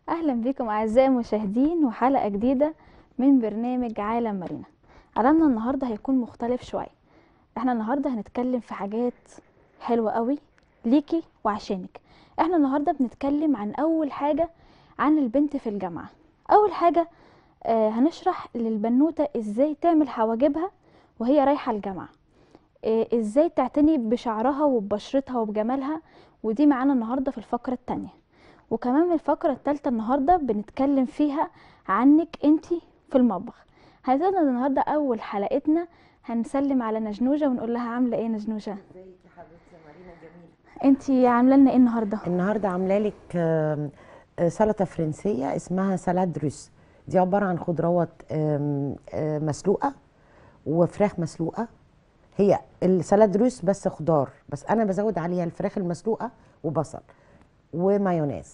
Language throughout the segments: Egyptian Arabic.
اهلا بكم اعزائي المشاهدين وحلقه جديده من برنامج عالم مارينا عالمنا النهارده هيكون مختلف شويه احنا النهارده هنتكلم في حاجات حلوه قوي ليكي وعشانك احنا النهارده بنتكلم عن اول حاجه عن البنت في الجامعه اول حاجه آه هنشرح للبنوته ازاي تعمل حواجبها وهي رايحه الجامعه آه ازاي تعتني بشعرها وببشرتها وبجمالها ودي معانا النهارده في الفقره التانية وكمان من الفقرة التالتة النهاردة بنتكلم فيها عنك انتي في المطبخ هنبدأ النهاردة أول حلقتنا هنسلم على نجنوجة ونقول لها عاملة ايه نجنوجة ازيك يا حبيبتي يا مارينا جميله انتي عاملة لنا ايه النهاردة النهارده عامله لك آم، آه، سلطه فرنسيه اسمها سلاد روس دي عباره عن خضروات آم، آه، مسلوقه وفراخ مسلوقه هي السلاد روس بس خضار بس انا بزود عليها الفراخ المسلوقه وبصل ومايونيز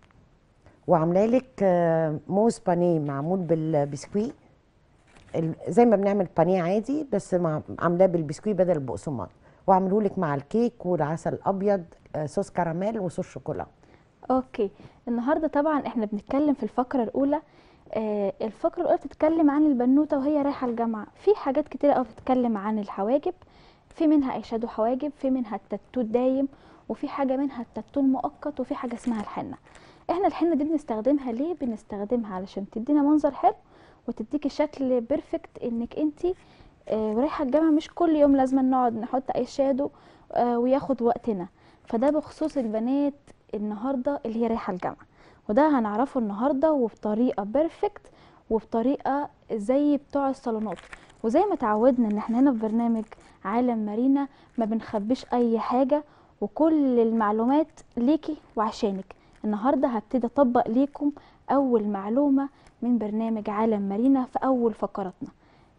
وعامله لك آه، موز بانيه معمول بالبسكويت ال- زي ما بنعمل بانيه عادي بس مع عاملاه بالبسكويت بدل البقسماط وعملوا لك مع الكيك والعسل الابيض آه، صوص كراميل وصوص شوكولا اوكي النهاردة طبعا احنا بنتكلم في الفقرة الأولى آه الفقرة الأولى بتتكلم عن البنوتة وهي رايحة الجامعة في حاجات كتيرة أوي بتتكلم عن الحواجب في منها ايشادو حواجب في منها التاتو الدايم وفي حاجة منها التاتو المؤقت وفي حاجة اسمها الحنة احنا الحنة دي بنستخدمها ليه بنستخدمها علشان تدينا منظر حلو وتديكي شكل بيرفكت انك انتي آه رايحة الجامعة مش كل يوم لازم نقعد نحط اي شادو آه وياخد وقتنا فده بخصوص البنات النهارده اللي هي رايحه الجامعه وده هنعرفه النهارده وبطريقه بيرفكت وبطريقه زي بتوع الصالونات وزي ما تعودنا ان احنا هنا في برنامج عالم مارينا ما بنخبيش اي حاجه وكل المعلومات ليكي وعشانك النهارده هبتدي اطبق ليكم اول معلومه من برنامج عالم مارينا في اول فقراتنا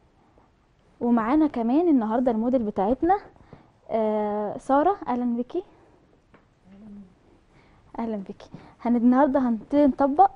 ومعانا كمان النهارده الموديل بتاعتنا آه ساره اهلا بيكي اهلا بيكي هن النهارده هنبتدي نطبق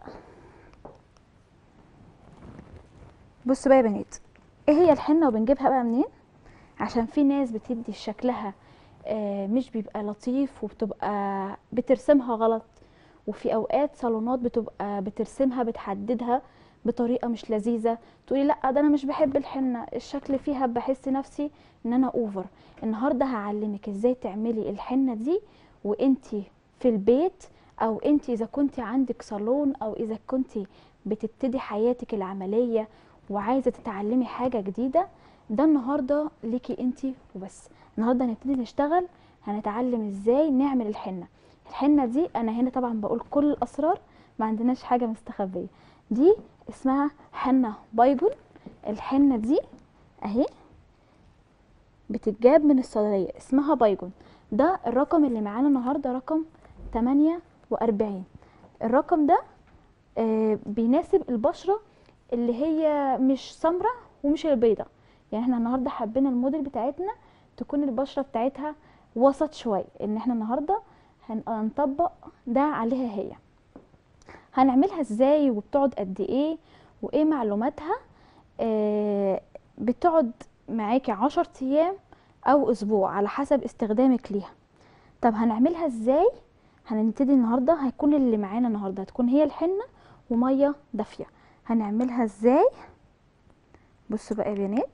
بصوا بقى يا بنات ايه هي الحنه وبنجيبها بقى منين عشان في ناس بتدي شكلها آه مش بيبقى لطيف وبتبقى بترسمها غلط وفي اوقات صالونات بتبقى بترسمها بتحددها بطريقه مش لذيذه تقولي لا ده انا مش بحب الحنه الشكل فيها بحس نفسي ان انا اوفر النهارده هعلمك ازاي تعملي الحنه دي وانتي في البيت او انت اذا كنت عندك صالون او اذا كنت بتبتدي حياتك العمليه وعايزه تتعلمي حاجه جديده ده النهارده ليكي انت وبس النهارده هنبتدي نشتغل هنتعلم ازاي نعمل الحنه الحنه دي انا هنا طبعا بقول كل الاسرار ما عندناش حاجه مستخبيه دي اسمها حنه بايجون الحنه دي اهي بتتجاب من الصيدليه اسمها بايجون ده الرقم اللي معانا النهارده رقم 48 الرقم ده آه بيناسب البشره اللي هي مش سمرة ومش البيضة يعني احنا النهارده حابين الموديل بتاعتنا تكون البشره بتاعتها وسط شويه ان احنا النهارده هن- هنطبق ده عليها هي هنعملها ازاي وبتقعد قد ايه وايه معلوماتها آه بتقعد معاكي عشر ايام او اسبوع على حسب استخدامك ليها طب هنعملها ازاي هنبتدي النهارده هيكون اللي معانا النهارده هتكون هي الحنه وميه دافيه هنعملها ازاي بصوا بقى يا بنات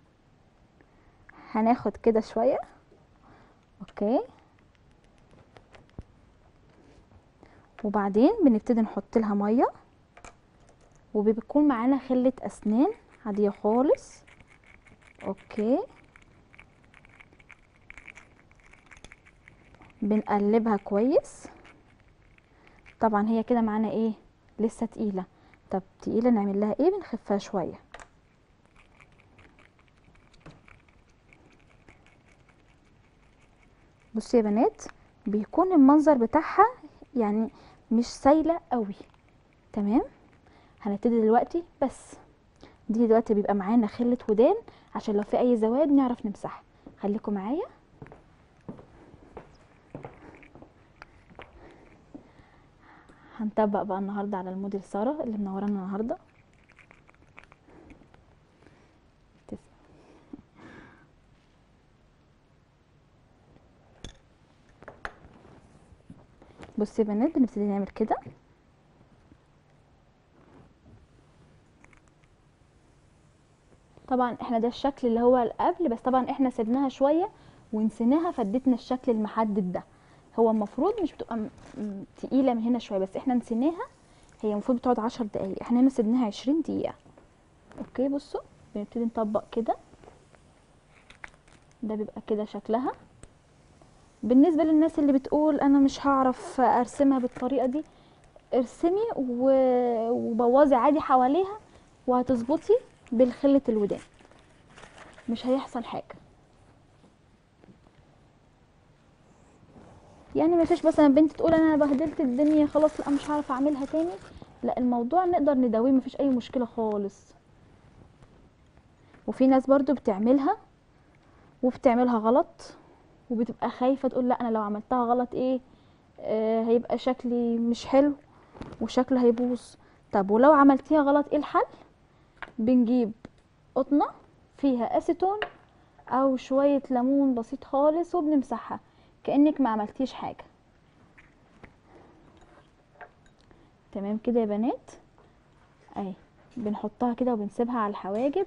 هناخد كده شويه اوكي وبعدين بنبتدي نحط لها ميه وبيكون معانا خله اسنان عاديه خالص اوكي بنقلبها كويس طبعا هي كده معانا ايه لسه تقيله طب تقيله نعمل لها ايه بنخفها شويه بصوا يا بنات بيكون المنظر بتاعها يعني مش سايله قوي تمام هنبتدي دلوقتي بس دي دلوقتي بيبقى معانا خله ودان عشان لو في اي زواد نعرف نمسحها خليكم معايا هنطبق بقى النهارده على الموديل ساره اللي منورانا النهارده تسلم. بصي يا بنات بنبتدي نعمل كده طبعا احنا ده الشكل اللي هو القبل بس طبعا احنا سيبناها شويه ونسيناها فادتنا الشكل المحدد ده هو المفروض مش بتبقى م- م- تقيله من هنا شويه بس احنا نسيناها هي المفروض بتقعد عشر دقايق احنا هنا سيبناها عشرين دقيقه اوكي بصوا بنبتدي نطبق كده ده بيبقى كده شكلها بالنسبه للناس اللي بتقول انا مش هعرف ارسمها بالطريقه دي ارسمي و- وبوظي عادي حواليها وهتظبطي بالخلة الودان مش هيحصل حاجة يعني ما فيش مثلا بنت تقول انا بهدلت الدنيا خلاص لا مش هعرف اعملها تاني لا الموضوع نقدر نداويه مفيش اي مشكلة خالص وفي ناس برضو بتعملها وبتعملها غلط وبتبقى خايفة تقول لا انا لو عملتها غلط ايه آه هيبقى شكلي مش حلو وشكل هيبوظ طب ولو عملتيها غلط ايه الحل بنجيب قطنة فيها اسيتون او شوية ليمون بسيط خالص وبنمسحها كأنك ما عملتيش حاجة تمام كده يا بنات اهي بنحطها كده وبنسيبها على الحواجب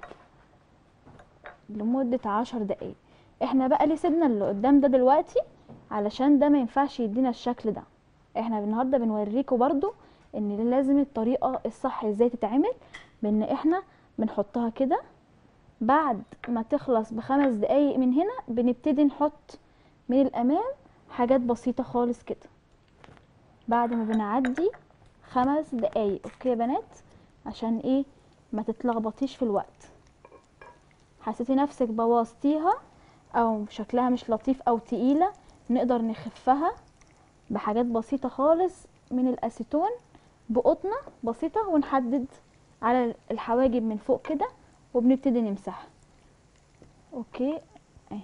لمدة عشر دقايق احنا بقى ليه سيبنا اللي قدام ده دلوقتي علشان ده ما ينفعش يدينا الشكل ده احنا النهارده بنوريكم برضو ان لازم الطريقه الصح ازاي تتعمل بان احنا بنحطها كده بعد ما تخلص بخمس دقايق من هنا بنبتدي نحط من الامام حاجات بسيطه خالص كده بعد ما بنعدي خمس دقايق اوكي يا بنات عشان ايه ما تتلخبطيش في الوقت حسيتي نفسك بوظتيها او شكلها مش لطيف او تقيله نقدر نخفها بحاجات بسيطه خالص من الاسيتون بقطنه بسيطه ونحدد على الحواجب من فوق كده وبنبتدي نمسحها اوكي اهي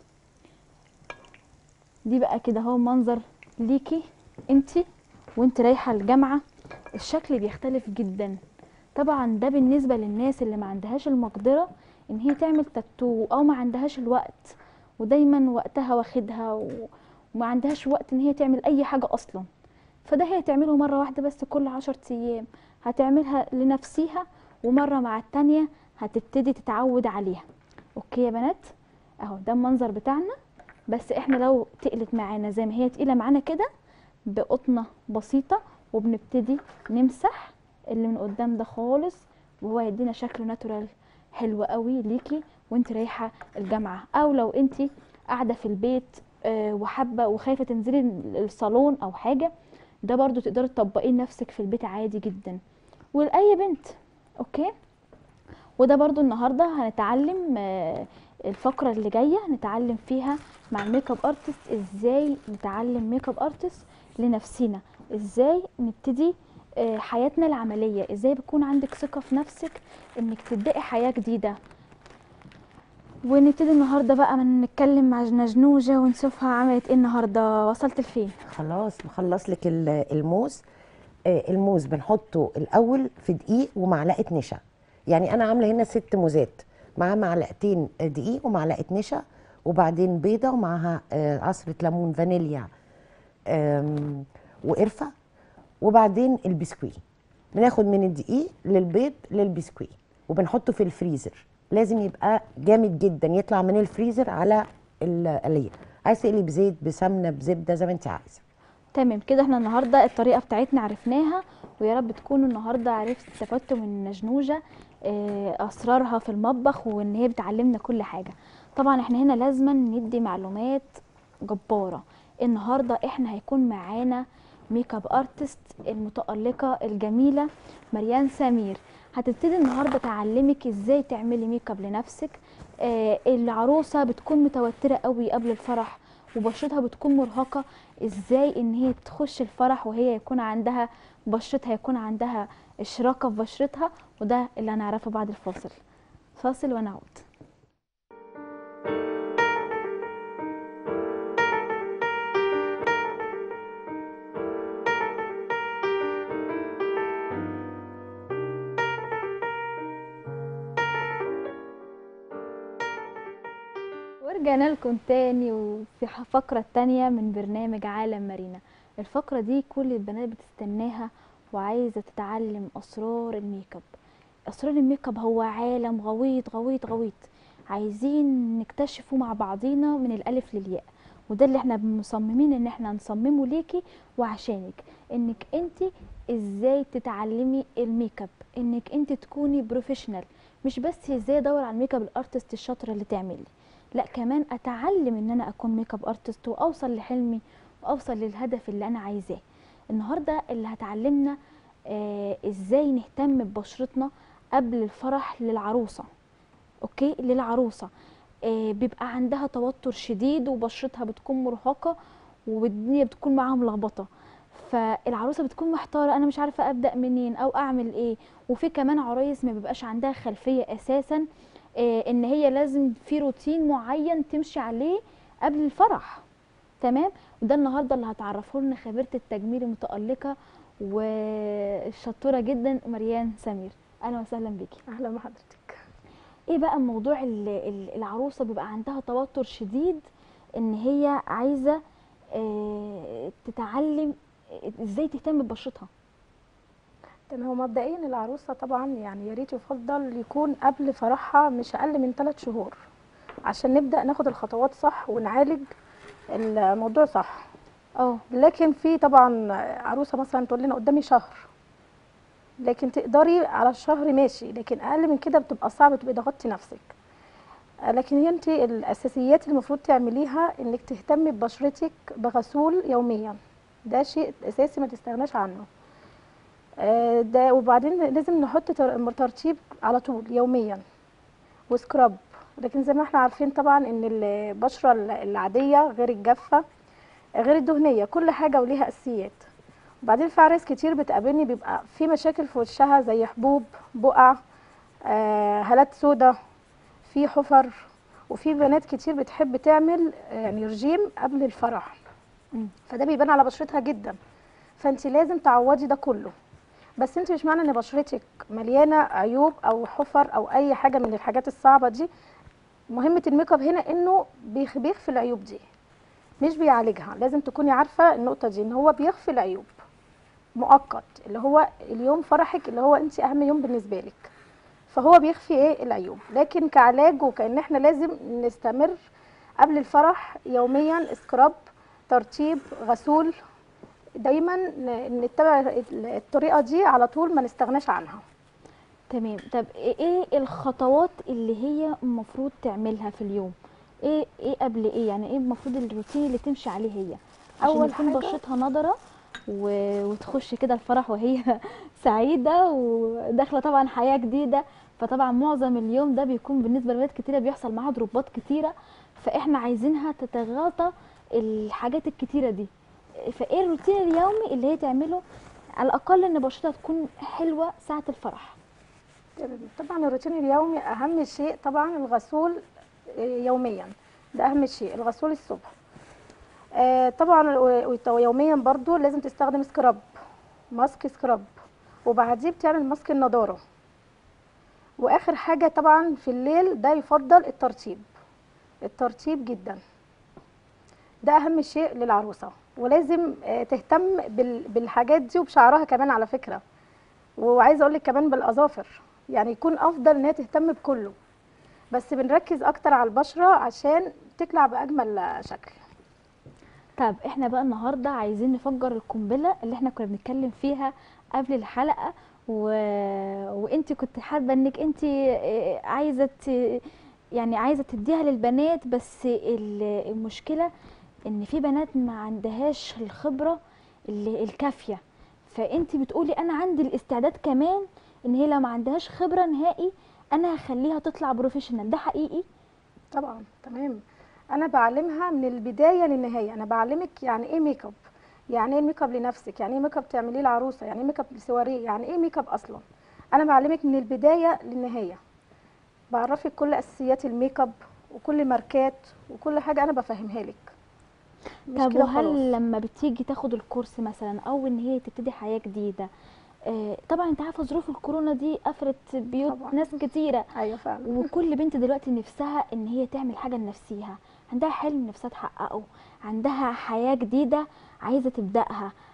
دي بقى كده اهو منظر ليكي انتي وانت رايحه الجامعه الشكل بيختلف جدا طبعا ده بالنسبه للناس اللي ما عندهاش المقدره ان هي تعمل تاتو او ما عندهاش الوقت ودايما وقتها واخدها و... وما عندهاش وقت ان هي تعمل اي حاجه اصلا فده هي تعمله مره واحده بس كل عشر ايام هتعملها لنفسيها ومره مع التانية هتبتدي تتعود عليها اوكي يا بنات اهو ده المنظر بتاعنا بس احنا لو تقلت معانا زي ما هي تقيله معانا كده بقطنه بسيطه وبنبتدي نمسح اللي من قدام ده خالص وهو يدينا شكل ناتورال حلو قوي ليكي وانت رايحه الجامعه او لو انت قاعده في البيت آه، وحابه وخايفه تنزلي الصالون او حاجه ده برضو تقدري تطبقيه لنفسك في البيت عادي جدا ولاي بنت اوكي وده برضو النهارده هنتعلم آه، الفقره اللي جايه نتعلم فيها مع الميك اب ارتست ازاي نتعلم ميك اب ارتست لنفسنا ازاي نبتدي آه، حياتنا العمليه ازاي بيكون عندك ثقه في نفسك انك تبداي حياه جديده ونبتدي النهارده بقى من نتكلم مع نجنوجه ونشوفها عملت ايه النهارده وصلت لفين خلاص مخلص لك ال- الموز آه، الموز بنحطه الاول في دقيق ومعلقه نشا يعني انا عامله هنا ست موزات معاه معلقتين دقيق ومعلقه نشا وبعدين بيضه ومعاها آه، عصره ليمون فانيليا آم، وقرفه وبعدين البسكوي بناخد من الدقيق للبيض للبسكوي وبنحطه في الفريزر لازم يبقى جامد جدا يطلع من الفريزر على القليه عايز تقلي بزيت بسمنه بزبده زي ما انت عايزه تمام كده احنا النهارده الطريقه بتاعتنا عرفناها ويا رب تكونوا النهارده عرفتوا استفدتوا من نجنوجه آه، اسرارها في المطبخ وان هي بتعلمنا كل حاجه طبعا احنا هنا لازما ندي معلومات جباره النهارده احنا هيكون معانا ميك اب ارتست المتالقه الجميله مريان سمير هتبتدي النهارده تعلمك ازاي تعملي ميك اب لنفسك آه العروسه بتكون متوتره قوي قبل الفرح وبشرتها بتكون مرهقه ازاي ان هي تخش الفرح وهي يكون عندها بشرتها يكون عندها اشراقه في بشرتها وده اللي هنعرفه بعد الفاصل فاصل ونعود ورجعنا لكم تاني وفي ح- فقرة تانية من برنامج عالم مارينا الفقرة دي كل البنات بتستناها وعايزة تتعلم أسرار الميك اب اسرار الميك اب هو عالم غويط غويط غويط عايزين نكتشفه مع بعضينا من الالف للياء وده اللي احنا مصممين ان احنا نصممه ليكي وعشانك انك انت ازاي تتعلمي الميك اب انك انت تكوني بروفيشنال مش بس ازاي ادور على الميك اب الارتست الشاطره اللي تعمل لا كمان اتعلم ان انا اكون ميك اب ارتست واوصل لحلمي واوصل للهدف اللي انا عايزاه النهارده اللي هتعلمنا آه ازاي نهتم ببشرتنا قبل الفرح للعروسه اوكي للعروسه آه بيبقى عندها توتر شديد وبشرتها بتكون مرهقه والدنيا بتكون معاها ملخبطه فالعروسه بتكون محتاره انا مش عارفه ابدا منين او اعمل ايه وفي كمان عرايس ما بيبقاش عندها خلفيه اساسا آه ان هي لازم في روتين معين تمشي عليه قبل الفرح تمام وده النهارده اللي هتعرفه لنا خبيره التجميل المتالقه والشطوره جدا مريان سمير اهلا وسهلا بيكي اهلا بحضرتك ايه بقى موضوع ال- ال- العروسه بيبقى عندها توتر شديد ان هي عايزه آه، تتعلم ازاي تهتم ببشرتها تمام هو مبدئيا العروسه طبعا يعني يا ريت يفضل يكون قبل فرحها مش اقل من ثلاث شهور عشان نبدا ناخد الخطوات صح ونعالج الموضوع صح اه لكن في طبعا عروسه مثلا تقول لنا قدامي شهر لكن تقدري على الشهر ماشي لكن اقل من كده بتبقى صعب تبقي ضغطتي نفسك آه، لكن هي انت الاساسيات اللي المفروض تعمليها انك تهتمي ببشرتك بغسول يوميا ده شيء اساسي ما تستغناش عنه آه، ده وبعدين لازم نحط تر- ترطيب على طول يوميا وسكراب لكن زي ما احنا عارفين طبعا ان البشره العاديه غير الجافه غير الدهنيه كل حاجه وليها اساسيات وبعدين في عرايس كتير بتقابلني بيبقى في مشاكل في وشها زي حبوب بقع آه، هالات سودا في حفر وفي بنات كتير بتحب تعمل آه، يعني رجيم قبل الفرح مم. فده بيبان على بشرتها جدا فانت لازم تعوضي ده كله بس انت مش معنى ان بشرتك مليانه عيوب او حفر او اي حاجه من الحاجات الصعبه دي مهمه الميك اب هنا انه بيخ- بيخفي العيوب دي مش بيعالجها لازم تكوني عارفه النقطه دي ان هو بيخفي العيوب مؤقت اللي هو اليوم فرحك اللي هو انت اهم يوم بالنسبه لك فهو بيخفي ايه العيوب لكن كعلاج وكان احنا لازم نستمر قبل الفرح يوميا سكراب ترطيب غسول دايما ن- نتبع الطريقه دي على طول ما نستغناش عنها تمام طب ايه الخطوات اللي هي المفروض تعملها في اليوم ايه ايه قبل ايه يعني ايه المفروض الروتين اللي تمشي عليه هي عشان أول يكون حاجة- بشرتها نضره و... وتخش كده الفرح وهي سعيده وداخله طبعا حياه جديده فطبعا معظم اليوم ده بيكون بالنسبه لبنات كتيره بيحصل معاها ضربات كتيره فاحنا عايزينها تتغاضى الحاجات الكتيره دي فايه الروتين اليومي اللي هي تعمله على الاقل ان بشرتها تكون حلوه ساعه الفرح طبعا الروتين اليومي اهم شيء طبعا الغسول آه، يوميا ده اهم شيء الغسول الصبح آه، طبعا و- و- يوميا برضو لازم تستخدم سكراب ماسك سكراب وبعديه بتعمل ماسك النضاره واخر حاجه طبعا في الليل ده يفضل الترطيب الترطيب جدا ده اهم شيء للعروسه ولازم آه، تهتم بال- بالحاجات دي وبشعرها كمان على فكره وعايزه اقول لك كمان بالاظافر يعني يكون افضل ان هي تهتم بكله بس بنركز اكتر على البشره عشان تطلع باجمل شكل طب احنا بقى النهارده عايزين نفجر القنبله اللي احنا كنا بنتكلم فيها قبل الحلقه و... وانت كنت حابه انك انت اه، عايزه ت... يعني عايزه تديها للبنات بس ال- المشكله ان في بنات ما عندهاش الخبره اللي الكافيه فانت بتقولي انا عندي الاستعداد كمان ان هي لو ما عندهاش خبره نهائي انا هخليها تطلع بروفيشنال ده حقيقي طبعا تمام انا بعلمها من البدايه للنهايه انا بعلمك يعني ايه ميك اب يعني ايه ميك اب لنفسك يعني ايه ميك اب تعمليه العروسه يعني ايه ميك اب لسواريه يعني ايه ميك اب اصلا انا بعلمك من البدايه للنهايه بعرفك كل اساسيات الميك اب وكل ماركات وكل حاجه انا بفهمها لك مش طب كده خلاص. وهل لما بتيجي تاخد الكورس مثلا او ان هي تبتدي حياه جديده آه، طبعا انت عارفه ظروف الكورونا دي قفلت بيوت طبعا. ناس كتيره ايوه فعلا وكل بنت دلوقتي نفسها ان هي تعمل حاجه لنفسها عندها حلم نفسها تحققه عندها حياه جديده عايزه تبداها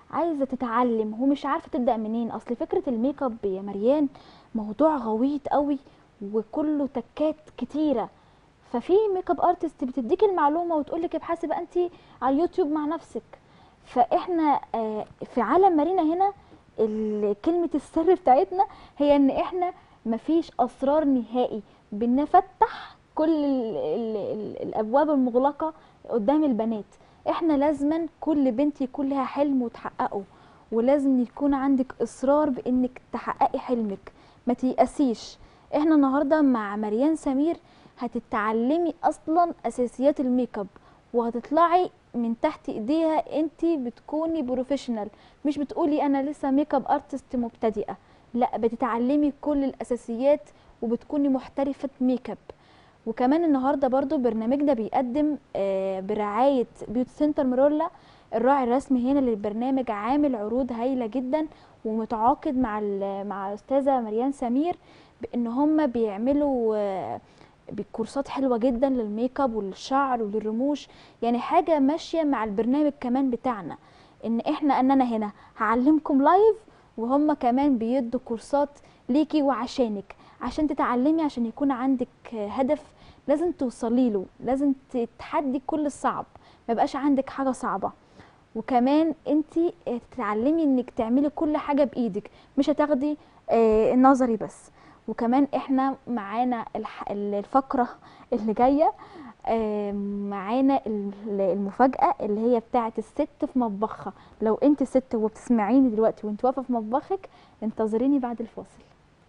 عايزه تتعلم ومش عارفه تبدا منين اصل فكره الميك اب يا مريان موضوع غويط قوي وكله تكات كتيره ففي ميك اب ارتست بتديك المعلومه وتقول لك ابحثي بقى انت على اليوتيوب مع نفسك فاحنا آه، في عالم مارينا هنا ال- كلمه السر بتاعتنا هي ان احنا مفيش اسرار نهائي بنفتح كل ال ال ال الابواب المغلقه قدام البنات احنا لازما كل بنت يكون لها حلم وتحققه ولازم يكون عندك اصرار بانك تحققي حلمك ما تيأسيش احنا النهارده مع مريان سمير هتتعلمي اصلا اساسيات الميك اب وهتطلعي من تحت ايديها انت بتكوني بروفيشنال مش بتقولي انا لسه ميك اب ارتست مبتدئه لا بتتعلمي كل الاساسيات وبتكوني محترفه ميك اب وكمان النهارده برضو برنامجنا بيقدم آه، برعايه بيوتي سنتر مرولا الراعي الرسمي هنا للبرنامج عامل عروض هايله جدا ومتعاقد مع ال- مع الاستاذه مريان سمير بان هم بيعملوا آه، بكورسات حلوه جدا للميك اب وللشعر وللرموش يعني حاجه ماشيه مع البرنامج كمان بتاعنا ان احنا ان انا هنا هعلمكم لايف وهم كمان بيدوا كورسات ليكي وعشانك عشان تتعلمي عشان يكون عندك هدف لازم توصلي له لازم تتحدي كل الصعب ما يبقاش عندك حاجه صعبه وكمان انت تتعلمي انك تعملي كل حاجه بايدك مش هتاخدي آه، النظري بس وكمان احنا معانا الح- الفقره اللي جايه آه، معانا ال- المفاجاه اللي هي بتاعه الست في مطبخها لو انت ست وبتسمعيني دلوقتي وانت واقفه في مطبخك انتظريني بعد الفاصل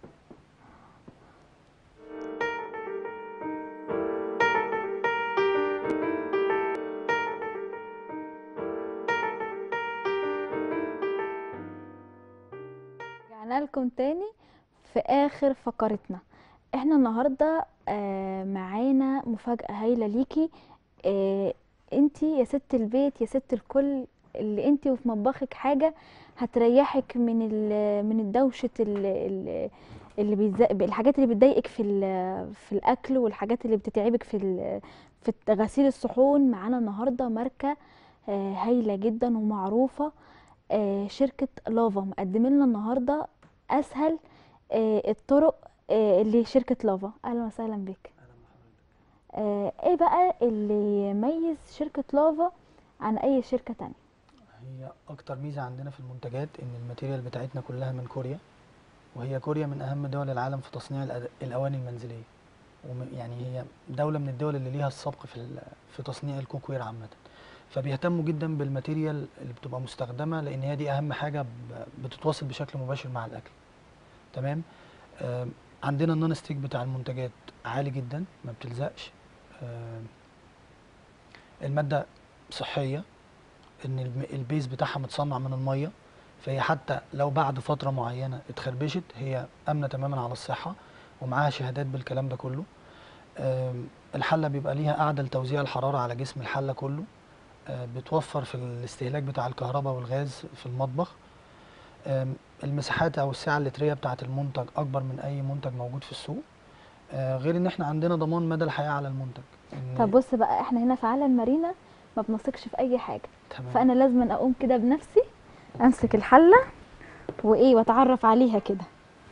رجعنا لكم تاني في اخر فقرتنا احنا النهارده آه، معانا مفاجاه هايله ليكي آه، انتي يا ست البيت يا ست الكل اللي انتي وفي مطبخك حاجه هتريحك من ال- من الدوشه ال- ال- اللي بيزق الحاجات اللي بتضايقك في ال- في الاكل والحاجات اللي بتتعبك في ال- في غسيل الصحون معانا النهارده ماركه آه، هايله جدا ومعروفه آه، شركة لافا مقدم لنا النهاردة أسهل آه، الطرق آه، لشركة لافا أهلا وسهلا بك آه، إيه بقى اللي يميز شركة لافا عن أي شركة تانية هي اكتر ميزه عندنا في المنتجات ان الماتيريال بتاعتنا كلها من كوريا وهي كوريا من اهم دول العالم في تصنيع الأد- الاواني المنزليه وم- يعني هي دوله من الدول اللي ليها السبق في ال- في تصنيع الكوكوير عامه فبيهتموا جدا بالماتيريال اللي بتبقى مستخدمه لان هي دي اهم حاجه ب- بتتواصل بشكل مباشر مع الاكل تمام آم، عندنا النون ستيك بتاع المنتجات عالي جدا ما بتلزقش آم، الماده صحيه ان الم- البيز بتاعها متصنع من الميه فهي حتى لو بعد فتره معينه اتخربشت هي امنه تماما على الصحه ومعاها شهادات بالكلام ده كله آم، الحله بيبقى ليها قاعده لتوزيع الحراره على جسم الحله كله آه، بتوفر في الاستهلاك بتاع الكهرباء والغاز في المطبخ آم، المساحات او السعه اللتريه بتاعه المنتج اكبر من اي منتج موجود في السوق آه، غير ان احنا عندنا ضمان مدى الحياه على المنتج إن- طب بص بقى احنا هنا في عالم مارينا ما بنثقش في أي حاجة تمام فأنا لازم أقوم كده بنفسي أمسك الحلة وإيه وأتعرف عليها كده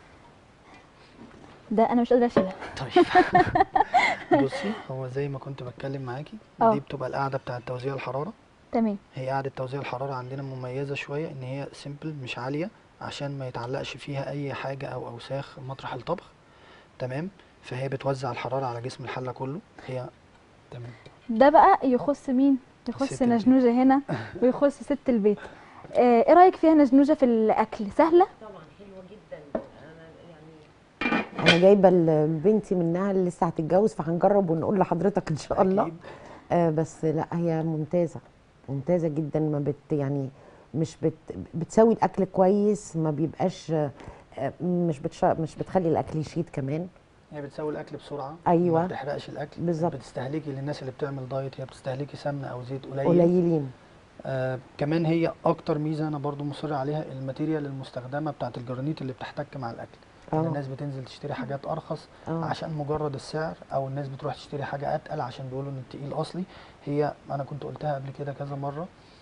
ده أنا مش قادرة أشيلها طيب بصي هو زي ما كنت بتكلم معاكي اه. دي بتبقى القاعده بتاعه توزيع الحراره تمام هي قاعده توزيع الحراره عندنا مميزه شويه ان هي سيمبل مش عاليه عشان ما يتعلقش فيها اي حاجه او اوساخ مطرح الطبخ تمام فهي بتوزع الحراره على جسم الحله كله هي تمام ده بقى يخص مين يخص ست البيت. نجنوجة هنا ويخص ست البيت آه، ايه رايك فيها نجنوجة في الاكل سهله طبعا حلوه جدا انا يعني انا جايبه ل- لبنتي منها اللي لسه هتتجوز فهنجرب ونقول لحضرتك ان شاء الله أكيد. آه بس لا هي ممتازه ممتازه جدا ما بت يعني مش بت بتسوي الاكل كويس ما بيبقاش آه، آه، مش بتش مش بتخلي الاكل يشيط كمان هي بتسوي الاكل بسرعه أيوة. ما بتحرقش الاكل بالظبط. بتستهلكي للناس اللي بتعمل دايت هي بتستهلكي سمنه او زيت قليل قليلين آه كمان هي اكتر ميزه انا برضو مصر عليها الماتيريال المستخدمه بتاعه الجرانيت اللي بتحتك مع الاكل يعني اه الناس بتنزل تشتري حاجات ارخص اه عشان مجرد السعر او الناس بتروح تشتري حاجه اتقل عشان بيقولوا ان التقيل اصلي هي انا كنت قلتها قبل كده كذا مره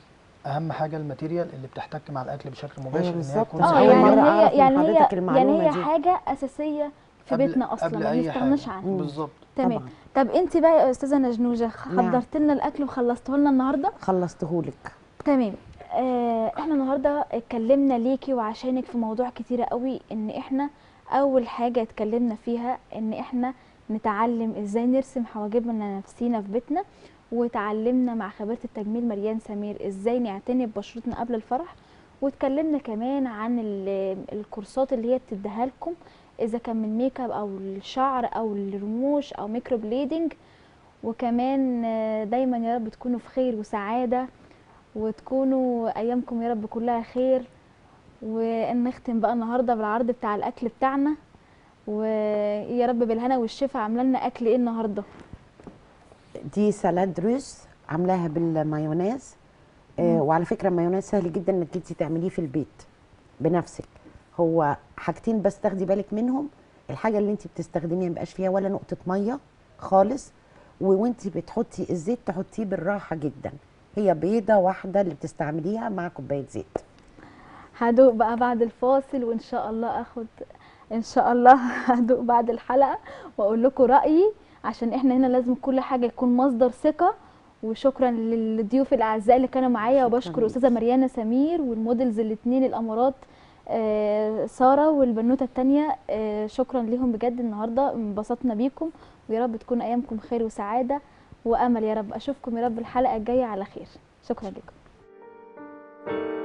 اهم حاجه الماتيريال اللي بتحتك مع الاكل بشكل مباشر ان هي بالظبط. تكون أنا اه أول صحيه يعني مرة هي أعرف من يعني هي حضرتك يعني المعلومة هي دي. حاجه اساسيه في قبل- بيتنا اصلا قبل ما أي بنستغناش حاجة. عنها بالظبط تمام طبعا طب انت بقى يا استاذه نجنوجه نعم. حضرت لنا الاكل وخلصته لنا النهارده خلصتهولك تمام آه احنا النهارده اتكلمنا ليكي وعشانك في موضوع كتيره قوي ان احنا اول حاجه اتكلمنا فيها ان احنا نتعلم ازاي نرسم حواجبنا نفسينا في بيتنا وتعلمنا مع خبيره التجميل مريان سمير ازاي نعتني ببشرتنا قبل الفرح واتكلمنا كمان عن ال- الكورسات اللي هي بتديها لكم اذا كان من ميك اب او الشعر او الرموش او ميكرو بليدنج وكمان آه، دايما يا رب تكونوا في خير وسعاده وتكونوا ايامكم يا رب كلها خير ونختم بقى النهارده بالعرض بتاع الاكل بتاعنا ويا رب بالهنا والشفا عامله لنا اكل ايه النهارده دي سلاد روس عاملاها بالمايونيز آه وعلى فكره المايونيز سهل جدا انك انت تعمليه في البيت بنفسك هو حاجتين بس تاخدي بالك منهم الحاجه اللي انت بتستخدميها ما يبقاش فيها ولا نقطه ميه خالص وانت بتحطي الزيت تحطيه بالراحه جدا هي بيضه واحده اللي بتستعمليها مع كوبايه زيت هدوق بقى بعد الفاصل وان شاء الله اخد ان شاء الله هدوق بعد الحلقه واقول لكم رايي عشان احنا هنا لازم كل حاجه يكون مصدر ثقه وشكرا للضيوف الاعزاء اللي كانوا معايا شكراً وبشكر ليك. استاذه مريانه سمير والمودلز الاثنين الامارات آه، ساره والبنوته الثانيه شكرا ليهم بجد النهارده انبسطنا بيكم ويا رب تكون ايامكم خير وسعاده وامل يا رب اشوفكم يا رب الحلقه الجايه على خير شكرا لكم